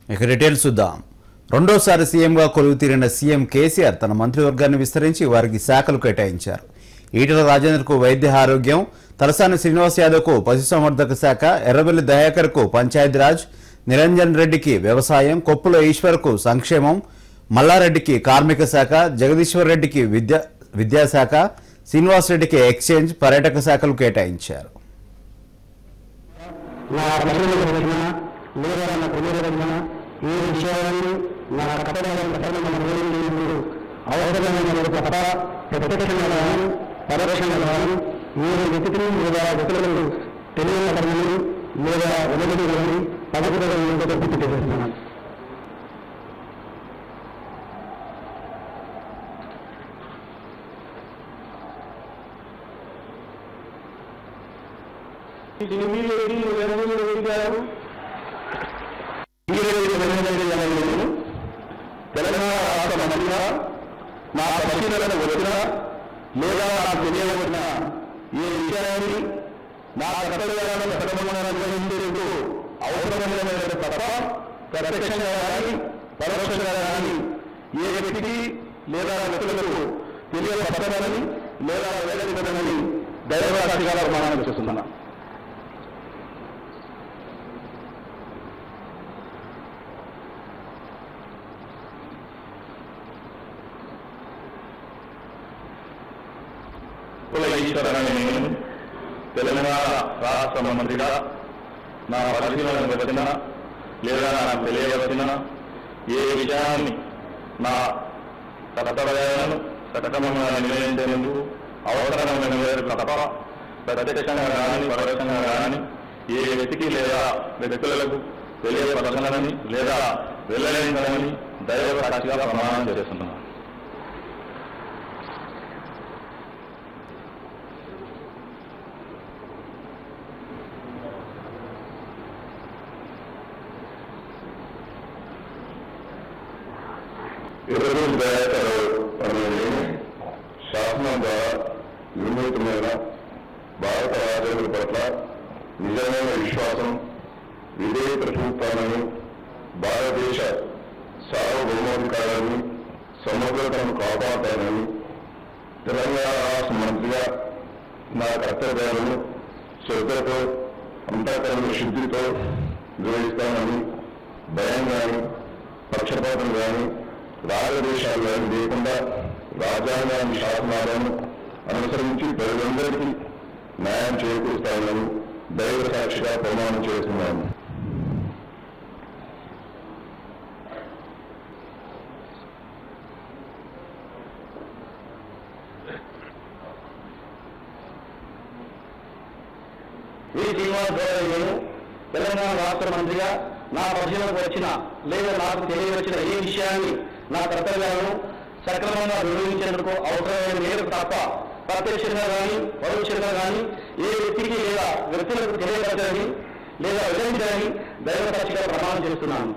ఇక డీటెయిల్స్ చూద్దాం రెండోసారి సీఎంగా కొలువు తీరిన సీఎం కేసీఆర్ తన మంత్రివర్గాన్ని విస్తరించి వారికి శాఖలు కేటాయించారు ఈటల రాజేంద్రకు వైద్య ఆరోగ్యం తలసాని శ్రీనివాస్ యాదవ్కు పశుసంవర్ధక శాఖ ఎర్రబెల్లి దయాకర్కు పంచాయతీరాజ్ నిరంజన్ రెడ్డికి వ్యవసాయం కొప్పుల ఈశ్వర్కు సంక్షేమం మల్లారెడ్డికి కార్మిక శాఖ జగదీశ్వర్ రెడ్డికి విద్యా విద్యాశాఖ శ్రీనివాస్ రెడ్డికి ఎక్స్చేంజ్ పర్యాటక శాఖలు కేటాయించారు నా ప్రజల రోజున లేదా నా ప్రజల రోజున ఈ విషయాలను నా కట్టడాలను కట్టడం ముందు అవసరమైన తప్ప ప్రత్యక్షంగా కానీ పరోక్షంగా కానీ ఏ వ్యక్తిని లేదా వ్యక్తులను తెలియని లేదా వెలుగుని కానీ పదకొండు గుర్తు చేస్తున్నాను తెలంగాణ రాష్ట్ర మంత్రిగా నా పరిశీలన వచ్చిన లేదా నాకు తెలియవచ్చిన ఈ విషయాన్ని నా కర్తవ్యాలను సక్రమంగా నిర్వహించేందుకు అవసరమైన తప్ప ప్రత్యక్షంగా కానీ పరోక్షంగా కానీ ఏ వ్యక్తికి లేదా వ్యక్తులకు తెలియపరచమని లేదా వెల్లడించమని దైవరాశిగా ప్రమాణం చేస్తున్నాను కుల ఈశ్వరని నేను తెలంగాణ రాష్ట్ర మంత్రిగా నా పరిశీలన వచ్చిన లేదా నాకు తెలియవచ్చిన ఏ విషయాన్ని నా కర్తవ్యాలను సక్రమంగా నిర్వహించేందుకు అవసరమైన మేరకు తప్ప ప్రత్యక్షంగా కానీ పరోక్షంగా కానీ ఏ వ్యక్తికి లేదా వ్యక్తులకు తెలియపరచనని లేదా వెళ్ళలేదని దైవ సాక్షిగా ప్రమాణం చేస్తున్నాను ఇరవై దయాకర్ అనేది శాసనం ద్వారా నిర్మితమైన భారత రాజ్యాంగం పట్ల నిజమైన విశ్వాసం విధేయత చూపుతానని భారతదేశ సార్వభౌమాధికారాన్ని సమగ్రతను కాపాడతానని తెలంగాణ రాష్ట్ర మంత్రిగా నా కర్తవ్యాలను శ్రద్ధతో అంతఃకరణ శుద్ధితో నిర్వహిస్తానని భయం కానీ పక్షపాతం కానీ రాగదేశాలు కానీ లేకుండా రాజ్యాంగాన్ని శాసనాలను అనుసరించి ప్రజలందరికీ న్యాయం చేకూరుస్తానని దైవ సాక్షిగా ప్రమాణం చేస్తున్నాను వి శ్రీనివాస్ గౌడ్ నేను తెలంగాణ రాష్ట్ర మంత్రిగా నా పరిశీలనకు వచ్చిన లేదా నాకు తెలియవచ్చిన ఏ విషయాన్ని నా కర్తవ్యాలను సక్రమంగా నిర్వహించేందుకు అవసరమైన మేరకు తప్ప ప్రత్యక్షంగా కానీ పరోక్షంగా కానీ ఏ వ్యక్తికి లేదా వ్యక్తులకు తెలియపరచని లేదా వివరించని దైవ సాక్షిగా ప్రమాణం చేస్తున్నాను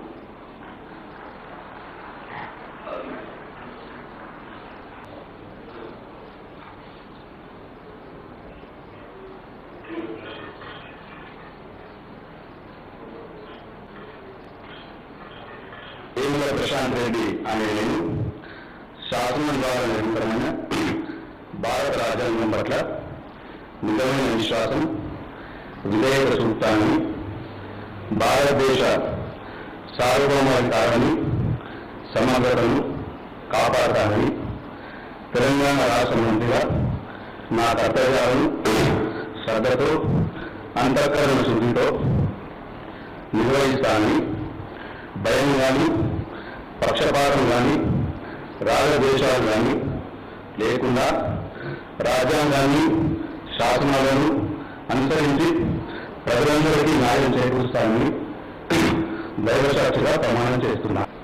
వేముల ప్రశాంత్ రెడ్డి అనే నేను శాసనం ద్వారా నిర్మితమైన భారత రాజ్యాంగం పట్ల నిజమైన విశ్వాసం విధేయత చూపుతానని భారతదేశ సార్వభౌమాధికారాన్ని సమగ్రతను కాపాడతానని తెలంగాణ రాష్ట్ర మంత్రిగా నా కర్తవ్యాలను శ్రద్ధతో అంతఃకరణ శుద్ధితో నిర్వహిస్తానని భయం కానీ పక్షపాతం కానీ రాగద్వేషాలు కానీ లేకుండా రాజ్యాంగాన్ని శాసనాలను అనుసరించి ప్రజలందరికీ న్యాయం చేకూరుస్తానని దైవసాక్షిగా ప్రమాణం చేస్తున్నా